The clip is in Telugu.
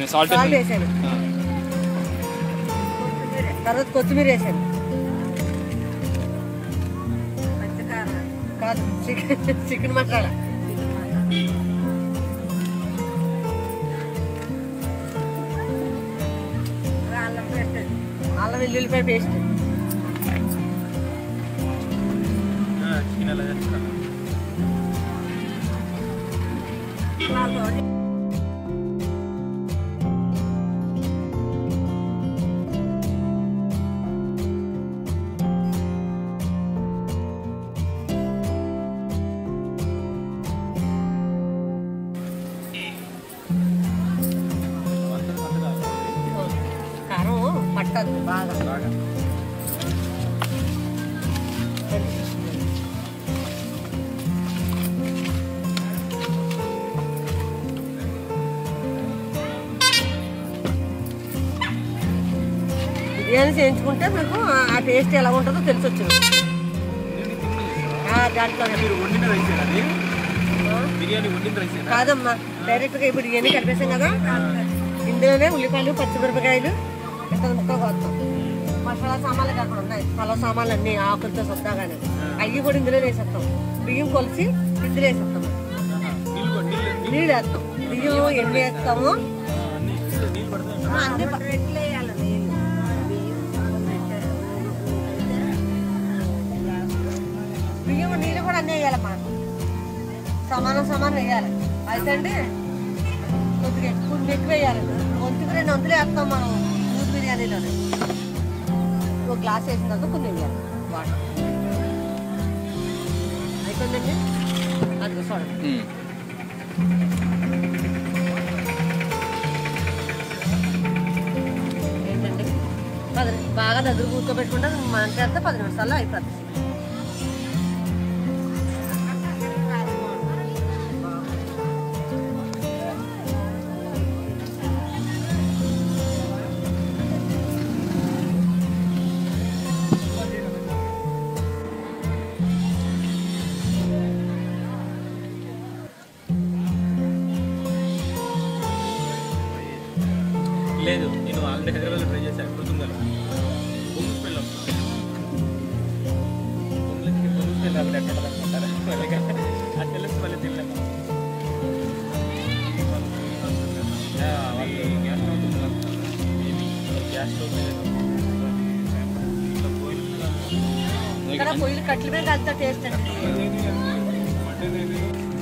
సాల్ట్ సాల్ట్ వేసాను తర్వాత కొత్తిమీర వేసాను కాదు చికెన్ చికెన్ మసాలా అల్లం వెల్లుల్లిపాయ పేస్ట్ చికెన్ ఎలా చేస్తారు కారం పట్టదు బాగా బాగా బిర్యానీ చేయించుకుంటే మీకు ఆ- ఆ టేస్ట్ ఎలా ఉంటుందో తెలిసి వచ్చింది దాంట్లో మీరు వండిన రైస్ అది బిర్యానీ వండిన రైస్ కాదమ్మా డైరెక్ట్గా ఇప్పుడు ఇవన్నీ కలిపేసాం కదా ఇందులోనే ఉల్లిపాయలు పచ్చిమిరపకాయలు ఇంత ముక్కలు కోస్తాం మసాలా సామాన్లు అక్కడ ఉన్నాయి పలావ్ సామాన్లు అన్ని ఆకులతో సొద్దాగానే అవి కూడా ఇందులో వేసేస్తాం బియ్యం కొలిసి ఇందులో వేసేస్తాం నీళ్ళు కొ- నీళ్ళు నీళ్ళు వేస్తాం బియ్యం ఎన్ని వేస్తాము అన్ని నీళ్ళు పడతాయి ఆ, అన్ని ప- బియ్యం నీళ్ళు కూడా అన్నీ వేయాలమ్మా సమానం సమానం వేయాలి అయితే అండి కొద్దిగా ఎక్కువ ఎక్కువ వేయాలి వంతుకు రెండు వంతులు వేస్తాం మనం దూద్ బిర్యానీలోనే ఒక గ్లాస్ వేసిన తర్వాత కొన్ని వేయాలి వాటర్ అయిపోయిందండి అది చూడండి ఏంటండి పది బాగా దగ్గర కూర్చోబెట్టుకుంటే మంట వేస్తే పది నిమిషాల్లో అయిపోతుంది లేదు నేను ఆల్రెడీ హైదరాబాద్ ట్రై చేశాను గుర్తుందా బొంగు స్మెల్ వస్తుంది బొంగులకి బొంగు స్మెల్ రాకుండా ఎట్లా అనుకుంటారా వాళ్ళకి అది తెలిసి మళ్ళీ తినలేము ఆ, వాళ్ళు గ్యాస్ స్టవ్ ఉంటుంది గ్యాస్ స్టవ్ మీద ఇట్లా పోయిన మీద ఇక్కడ పొయ్యిలు కట్టెల మీద కలిస్తే టేస్ట్ అండి మటన్